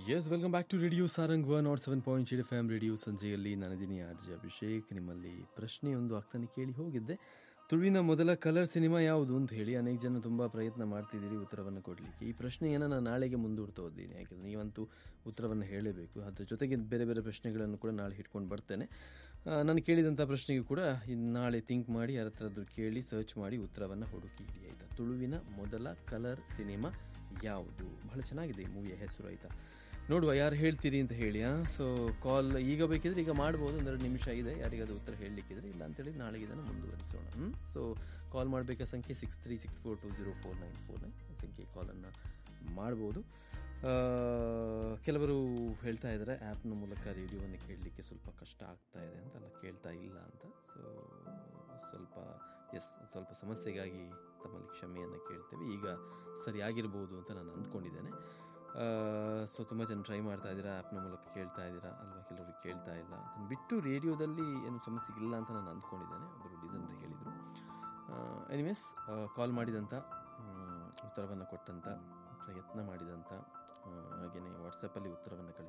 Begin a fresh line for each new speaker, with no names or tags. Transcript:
S welcome back to radio Sarang one naught seven point eight F M radio ಸಂಜೆಯಲ್ಲಿ ನಾನಿದ್ದೀನಿ R J Abhishek ನಿಮ್ಮಲ್ಲಿ ಪ್ರಶ್ನೆಯೊಂದು ಆಗ್ತಾನೆ ಕೇಳಿ ಹೋಗಿದ್ದೆ ತುಳುವಿನ ಮೊದಲ ಕಲರ್ ಸಿನಿಮಾ ಯಾವುದು ಅಂತ ಹೇಳಿ ಅನೇಕ ಜನ ತುಂಬ ಪ್ರಯತ್ನ ಮಾಡ್ತಿದ್ದೀರಿ ಉತ್ತರವನ್ನು ಕೊಡಲಿಕ್ಕೆ ಈ ಪ್ರಶ್ನೆಯನ್ನು ನಾನು ನಾಳೆಗೆ ಮುಂದೂಡ್ತಾ ಹೋದ್ದೀನಿ ಯಾಕೆಂದರೆ ನೀವಂತೂ ಉತ್ತರವನ್ನು ಹೇಳಲೇಬೇಕು ಅದ್ರ ಜೊತೆಗೆ ಬೇರೆ ಬೇರೆ ಪ್ರಶ್ನೆಗಳನ್ನು ಕೂಡ ನಾಳೆ ಇಟ್ಕೊಂಡು ಬರ್ತೇನೆ ಆ, ನಾನು ಕೇಳಿದಂಥ ಪ್ರಶ್ನೆಗೂ ಕೂಡ ಇನ್ನು ನಾಳೆ ಥಿಂಕ್ ಮಾಡಿ ಯಾರ ಹತ್ರ ಕೇಳಿ ಸರ್ಚ್ ಮಾಡಿ ಉತ್ತರವನ್ನು ಹುಡುಕಿ ಇಡಿ ಆಯಿತಾ ತುಳುವಿನ ಮೊದಲ ಕಲರ್ ಸಿನಿಮಾ ಯಾವುದು ಬಹಳ ಚೆನ್ನಾಗಿದೆ ಈ ಮೂವಿಯ ಹೆಸರು ಆಯಿತಾ ನೋಡುವ ಯಾರು ಹೇಳ್ತೀರಿ ಅಂತ ಹೇಳಿ ಸೊ ಕಾಲ್ ಈಗ ಬೇಕಿದ್ರೆ ಈಗ ಮಾಡ್ಬೋದು ಒಂದೆರಡು ನಿಮಿಷ ಇದೆ ಯಾರಿಗಾದ್ರೂ ಉತ್ತರ ಹೇಳಲಿಕ್ಕಿದ್ರೆ ಇಲ್ಲ ಅಂತೇಳಿ ನಾಳೆಗೆ ಇದನ್ನು ಮುಂದುವರಿಸೋಣ ಹ್ಞೂ ಸೊ ಕಾಲ್ ಮಾಡಬೇಕಾ ಸಂಖ್ಯೆ six three six four two zero four nine four nine ಸಂಖ್ಯೆ ಕಾಲನ್ನು ಮಾಡ್ಬೋದು ಆ, ಕೆಲವರು ಹೇಳ್ತಾ ಇದ್ದಾರೆ ಆ್ಯಪ್ನ ಮೂಲಕ ರೇಡಿಯೋವನ್ನು ಕೇಳಲಿಕ್ಕೆ ಸ್ವಲ್ಪ ಕಷ್ಟ ಆಗ್ತಾ ಇದೆ ಅಂತ ಅಲ್ಲ ಕೇಳ್ತಾ ಇಲ್ಲ ಅಂತ ಸೊ ಸ್ವಲ್ಪ ಎಸ್ ಸ್ವಲ್ಪ ಸಮಸ್ಯೆಗಾಗಿ ತಮ್ಮಲ್ಲಿ ಕ್ಷಮೆಯನ್ನು ಕೇಳ್ತೇವೆ ಈಗ ಸರಿಯಾಗಿರ್ಬೋದು ಅಂತ ನಾನು ಅಂದ್ಕೊಂಡಿದ್ದೇನೆ ಸೊ ತುಂಬ ಜನ ಟ್ರೈ ಮಾಡ್ತಾ ಇದ್ದೀರಾ ಆ್ಯಪ್ನ ಮೂಲಕ ಕೇಳ್ತಾ ಇದ್ದೀರಾ ಅಲ್ವಾ ಕೆಲವರು ಕೇಳ್ತಾ ಇಲ್ಲ ಅದನ್ನು ಬಿಟ್ಟು ರೇಡಿಯೋದಲ್ಲಿ ಏನು ಸಮಸ್ಯೆ ಇಲ್ಲ ಅಂತ ನಾನು ಅಂದ್ಕೊಂಡಿದ್ದೇನೆ ಒಬ್ಬರು ಡಿಸೈನರ್ ಹೇಳಿದರು ಎನಿವೇಸ್ ಕಾಲ್ ಮಾಡಿದಂಥ ಉತ್ತರವನ್ನು ಕೊಟ್ಟಂಥ ಪ್ರಯತ್ನ ಮಾಡಿದಂಥ ಹಾಗೆಯೇ ವಾಟ್ಸಪ್ಪಲ್ಲಿ ಉತ್ತರವನ್ನು ಕಳಿಸಿ